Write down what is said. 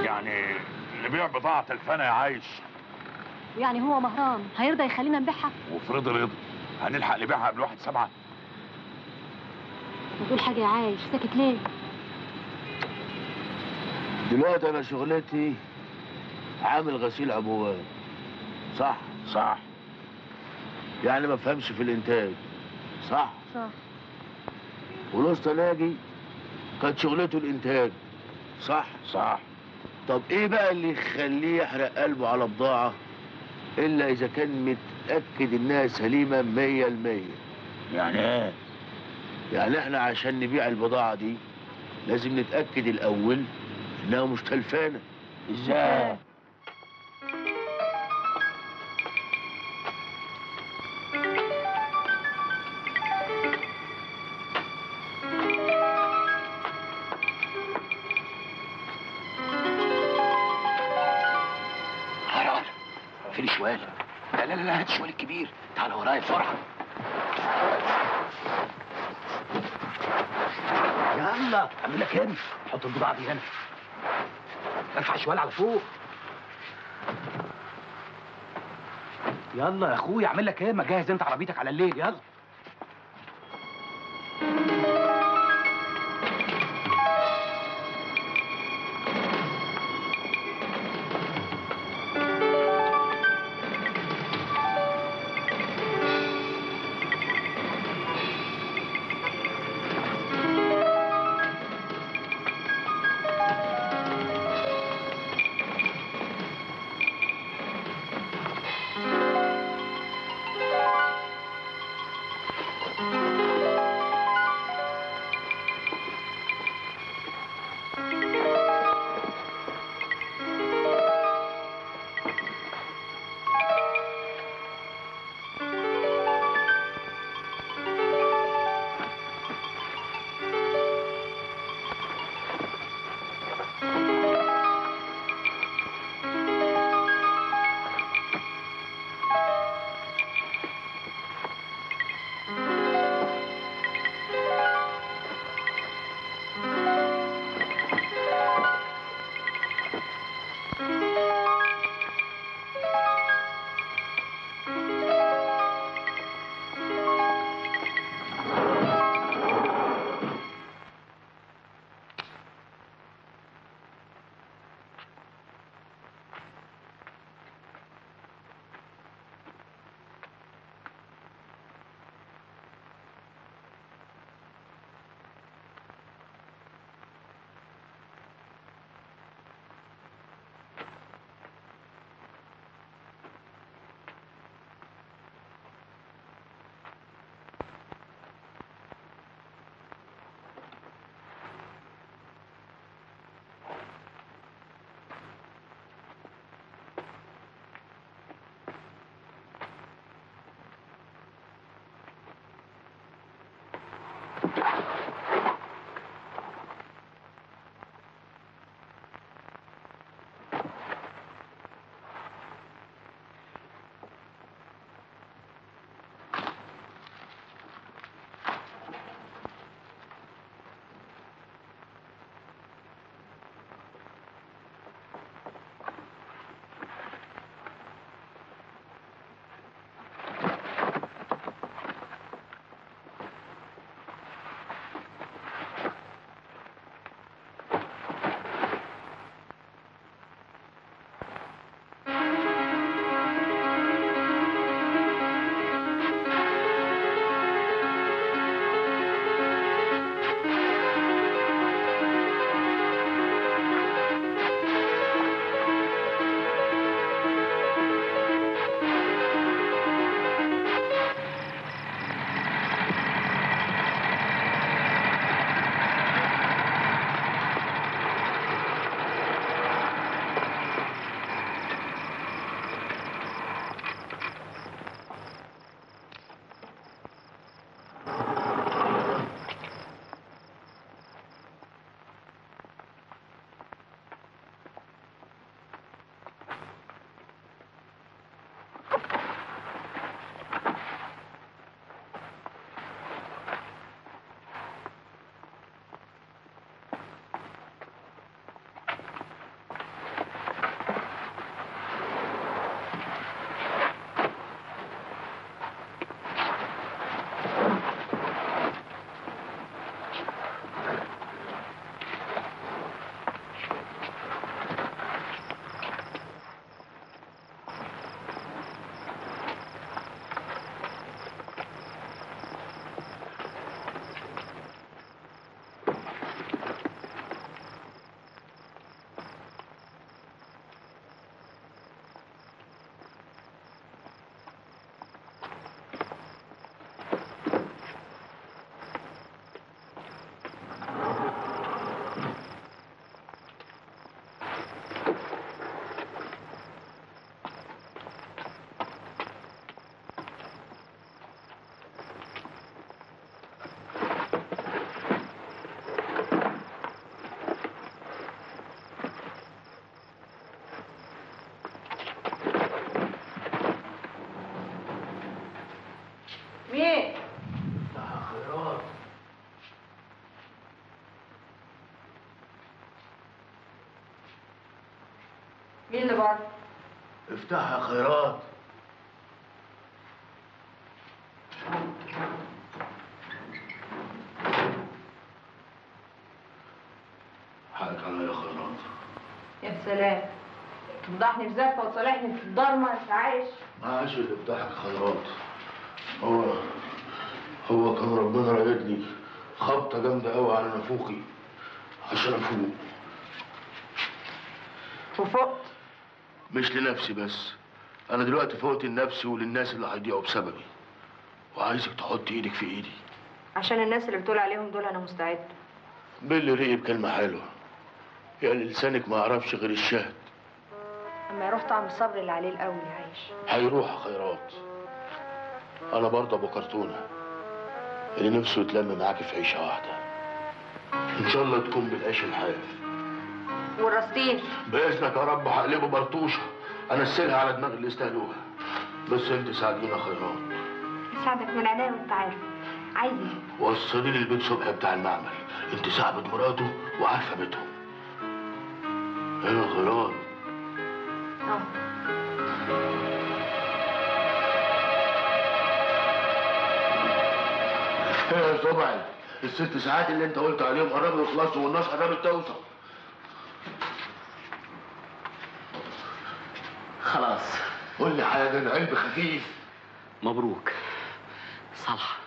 يعني نبيع بضاعة الفنا يا عايش يعني هو مهران هيرضى يخلينا نبيعها وفرض رضا هنلحق نبيعها قبل واحد سبعة بتقول حاجه يا عايش ساكت ليه دلوقتي انا شغلتي عامل غسيل عبوات صح صح يعني ما بفهمش في الانتاج صح صح والوسطى ناجي كانت شغلته الانتاج صح صح طب ايه بقى اللي يخليه يحرق قلبه على بضاعة الا اذا كان متأكد انها سليمة مية المية يعني ايه يعني احنا عشان نبيع البضاعة دي لازم نتأكد الاول انها مش تلفانة ازاي تعالى فين الشوال لا لا لا هات الشوال الكبير تعال ورايا بسرعه يلا اعمل لك هنا حط البضاعه دي هنا ارفع الشوال على فوق يلا يا اخويا اعمل لك ايه ما جهز انت عربيتك على الليل يلا مين اللي بره؟ افتحها يا خيرات حقك عليا يا خيرات يا سلام تفضحني في زفه وتصالحني في الضلمه انت عايش معاش اللي افتحك يا خيرات هو هو كان ربنا رايدني خبطه جامده قوي على نافوخي عشان افوق وفقت مش لنفسي بس انا دلوقتي فوقت لنفسي وللناس اللي هيضيعوا بسببي وعايزك تحط ايدك في ايدي عشان الناس اللي بتقول عليهم دول انا مستعد باللي رقي بكلمه حلوه يا اللي لسانك ما يعرفش غير الشهد اما يروح طعم الصبر اللي عليه الاول عايش هيروح يا خيرات انا برضه ابو كرتونه اللي نفسه يتلم معاكي في عيشه واحده ان شاء الله تكون بالعيش الحاف والراستين باذنك يا رب هقلبه برطوشه انسلها على دماغ اللي استاهلوها بس انت ساعدينا خيرات ساعدك من عينيا وانت عارف عايز ايه وصلي لي البيت صبح بتاع المعمل انت صاحبة مراته وعارفه بيتهم ايه يا خيرات اه ايه يا صبعي الست ساعات اللي انت قلت عليهم قربوا يخلصوا والناس قربت توصل خلاص قول لي حاجه انا قلبي خفيف مبروك صالحة